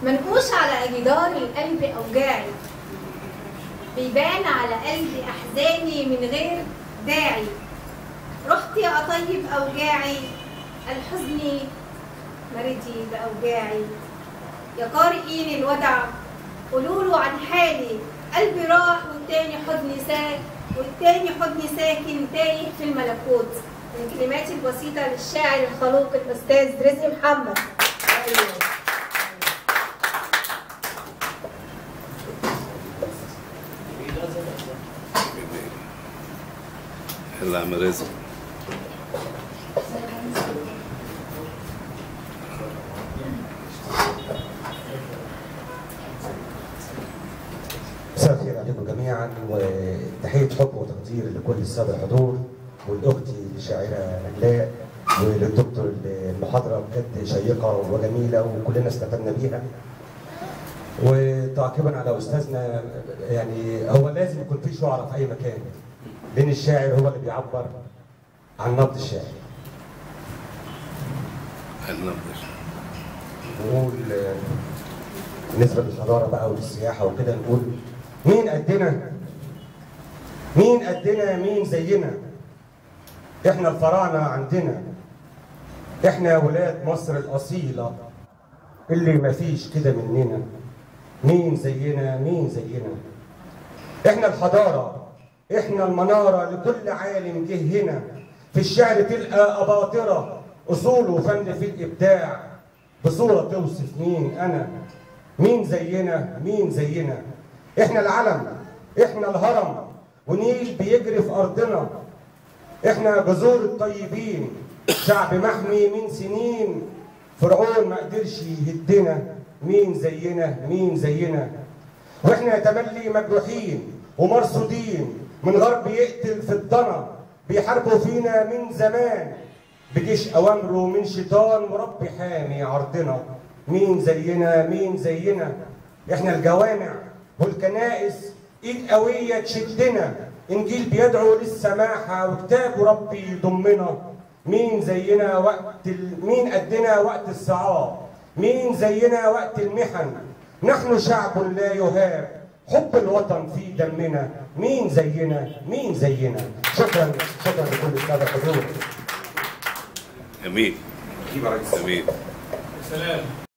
منقوش على جدار القلب أوجاعي بيبان على قلبي أحزاني من غير داعي رحت يا أطيب أوجاعي الحزن مرضي بأوجاعي يا قارئين الودع قولوله عن حالي قلبي راح والتاني حضني ساك والتاني حضني ساكن تايه في الملكوت من كلماتي البسيطة للشاعر الخلوق الأستاذ رزقي محمد يلا يا عم رزق مساء الخير عليكم جميعا وتحيه حب وتقدير لكل الساده الحضور ولاختي الشاعره نجلاء وللدكتور المحاضره بجد شيقه وجميله وكلنا استفدنا بيها وتعقيبا على استاذنا يعني هو لازم يكون في شعراء في اي مكان لان الشاعر هو اللي بيعبر عن نبض الشاعر النبض نقول آه، بالنسبه للحضاره بقى وللسياحه وكده نقول مين قدنا؟ مين قدنا مين زينا؟ احنا الفراعنه عندنا احنا ولاد مصر الاصيله اللي مفيش كده مننا مين زينا مين زينا احنا الحضاره احنا المناره لكل عالم جه هنا في الشعر تلقى اباطره اصول وفن في الابداع بصوره توصف مين انا مين زينا مين زينا احنا العلم احنا الهرم ونيل بيجري في ارضنا احنا جذور الطيبين شعب محمي من سنين فرعون ما قدرش يهدنا مين زينا مين زينا واحنا تملي مجروحين ومرصودين من غرب يقتل في الضنا بيحاربوا فينا من زمان بجيش اوامره من شيطان ورب حامي عرضنا مين زينا مين زينا احنا الجوامع والكنائس ايد قويه تشدنا انجيل بيدعو للسماحه وكتاب ربي يضمنا مين زينا وقت ال... مين قدنا وقت الصعاب مين زينا وقت المحن نحن شعب لا يهاب حب الوطن في دمنا مين زينا مين زينا شكرا شكرا لكل الساده الحضور جميل جميل سلام